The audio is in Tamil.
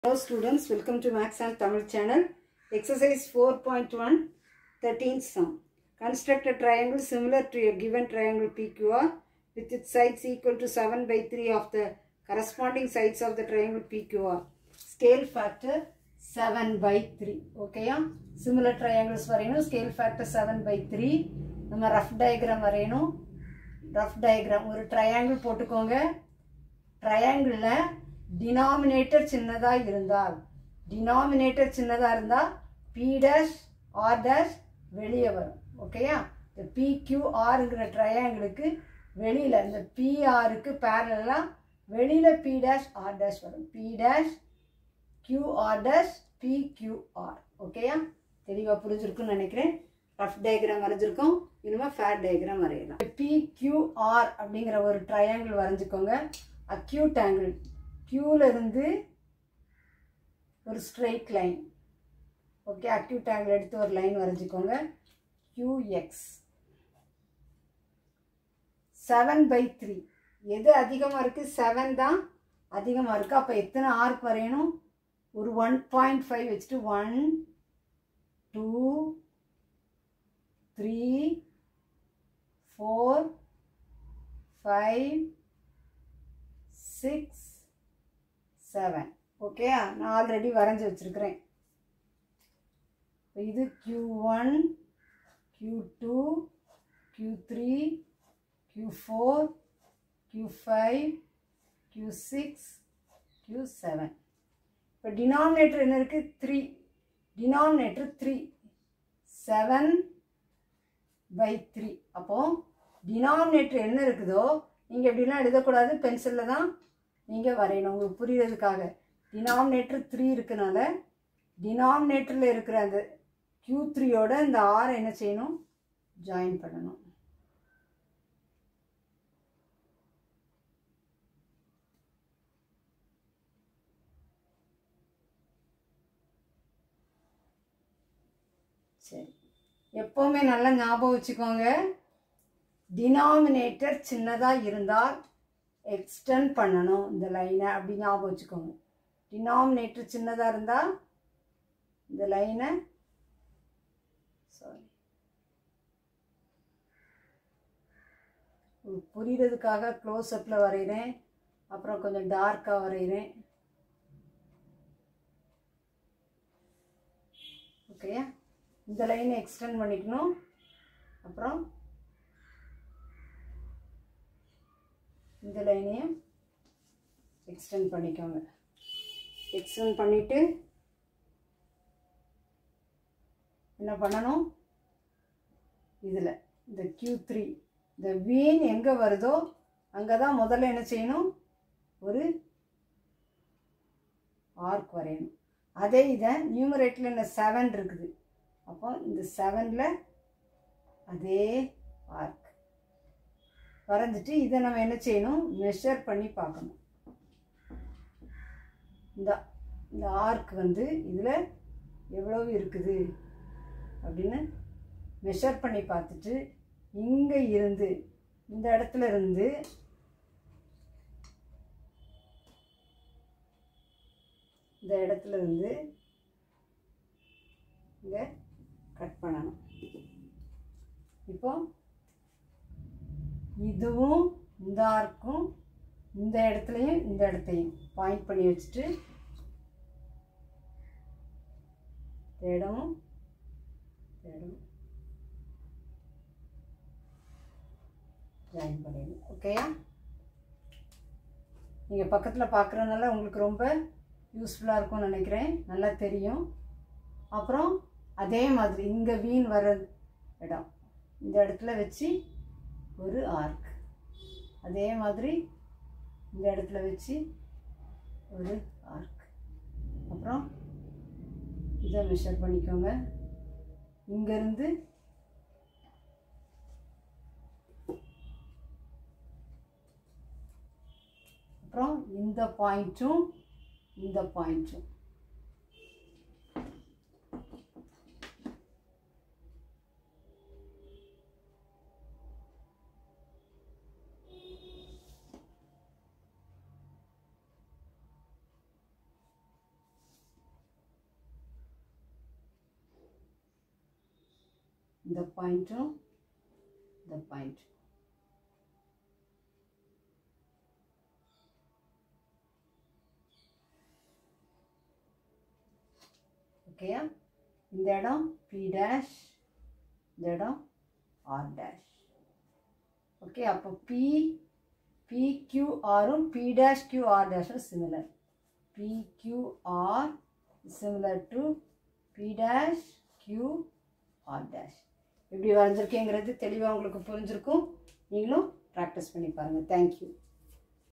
Hello students, welcome to Max and Tamil channel. Exercise 4.1, 13th sum. Construct a triangle similar to a given triangle PQR with its sides equal to 7 by 3 of the corresponding sides of the triangle PQR. Scale factor 7 by 3. ஓகேயா similar triangles வரையணும் scale factor 7 by 3 நம்ம rough diagram வரையணும் rough diagram ஒரு triangle போட்டுக்கோங்க ட்ரையாங்கிளில் டினாமினேட்டர் சின்னதாக இருந்தால் டினாமினேட்டர் சின்னதாக இருந்தால் பி டேஷ் ஆர் டேஷ் வெளியே வரும் ஓகேயா இந்த பிக்யூஆருங்கிற ட்ரையாங்கிளுக்கு வெளியில் இந்த பிஆருக்கு பேரலாக வெளியில் பி டேஷ் ஆர் டேஷ் வரும் P dash QR dash PQR ஓகேயா தெளிவாக புரிஞ்சிருக்குன்னு நினைக்கிறேன் ரஃப் டயக்ராம் வரைஞ்சிருக்கோம் இனிமேல் ஃபேர் டயக்ராம் வரையலாம் பிக்யூஆர் அப்படிங்கிற ஒரு ட்ரையாங்கிள் வரைஞ்சிக்கோங்க அக்யூட் ஆங்கிள் க்யூவில் இருந்து ஒரு straight line okay acute angle எடுத்து ஒரு லைன் வரைஞ்சிக்கோங்க கியூஎக்ஸ் செவன் பை த்ரீ எது அதிகமாக இருக்குது செவன் தான் அதிகமாக இருக்குது அப்போ எத்தனை ஆர்க் வரையணும் ஒரு ஒன் பாயிண்ட் ஃபைவ் வச்சுட்டு one two three four five six seven okay நான் ஆல்ரெடி வரைஞ்சி வச்சுருக்கிறேன் இது Q one Q two Q three Q four Q five Q six Q seven இப்போ டினாமினேட்டர் என்ன இருக்குது three denominator three seven by three அப்போது டினாமினேட்டர் என்ன இருக்குதோ நீங்கள் எப்படிலாம் எழுதக்கூடாது பென்சிலில் தான் நீங்கள் வரையணும் உங்களுக்கு புரியுறதுக்காக டினாமினேட்டர் த்ரீ இருக்கனால டினாமினேட்டரில் இருக்கிற அந்த க்யூ த்ரீயோட இந்த ஆர் என்ன செய்யணும் ஜாயின் பண்ணணும் சரி எப்போவுமே நல்லா ஞாபகம் வச்சுக்கோங்க டினாமினேட்டர் சின்னதாக இருந்தால் எக்ஸ்டெண்ட் பண்ணணும் இந்த லைனை அப்படி ஞாபகம் வச்சுக்கோங்க டினாமினேட்டர் சின்னதாக இருந்தால் இந்த லைனை சாரி புரிகிறதுக்காக க்ளோஸ்அப்பில் வரைகிறேன் அப்புறம் கொஞ்சம் டார்க்காக வரைகிறேன் ஓகேயா இந்த லைனை எக்ஸ்டெண்ட் பண்ணிக்கணும் அப்புறம் இந்த லைனையும் எக்ஸ்டெண்ட் பண்ணிக்கோங்க எக்ஸ்டெண்ட் பண்ணிவிட்டு என்ன பண்ணணும் இதில் இந்த க்யூ த்ரீ இந்த வீன் எங்கே வருதோ அங்கே தான் முதல்ல என்ன செய்யணும் ஒரு ஆர்க் வரையணும் அதே இதை நியூமரேட்டில் இந்த செவன் இருக்குது அப்போ இந்த செவனில் அதே ஆர்க் வரைஞ்சிட்டு இதை நம்ம என்ன செய்யணும் மெஷர் பண்ணி பார்க்கணும் இந்த இந்த ஆர்க் வந்து இதில் எவ்வளவு இருக்குது அப்படின்னு மெஷர் பண்ணி பார்த்துட்டு இங்கே இருந்து இந்த இடத்துல இருந்து இந்த இடத்துல இருந்து இங்கே கட் பண்ணணும் இப்போ இதுவும் இந்த ஆர்க்கும் இந்த இடத்துலையும் இந்த இடத்தையும் பாயிண்ட் பண்ணி வச்சுட்டு இடமும் இடமும் ஜாயின் பண்ணிடணும் ஓகேயா நீங்கள் பக்கத்தில் பார்க்குறதுனால உங்களுக்கு ரொம்ப யூஸ்ஃபுல்லாக இருக்கும்னு நினைக்கிறேன் நல்லா தெரியும் அப்புறம் அதே மாதிரி இங்கே வீண் வர இடம் இந்த இடத்துல வச்சு ஒரு ஆர்க் அதே மாதிரி இந்த இடத்துல வச்சு ஒரு ஆர்க் அப்புறம் இதை மெஷர் பண்ணிக்கோங்க இங்கேருந்து அப்புறம் இந்த பாயிண்ட்டும் இந்த பாயிண்ட்டும் இந்த பாயிண்ட்டும் இந்த பாயிண்ட் ஓகேயா இந்த இடம் பி டேஷ் இந்த இடம் ஆர் டேஷ் ஓகே அப்போ பி PQRும் P dash QR dash similar. PQR is similar to P dash QR dash. எப்படி வரைஞ்சிருக்கேங்கிறது தெளிவாக உங்களுக்கு புரிஞ்சிருக்கும் நீங்களும் ப்ராக்டிஸ் பண்ணி பாருங்கள் தேங்க்யூ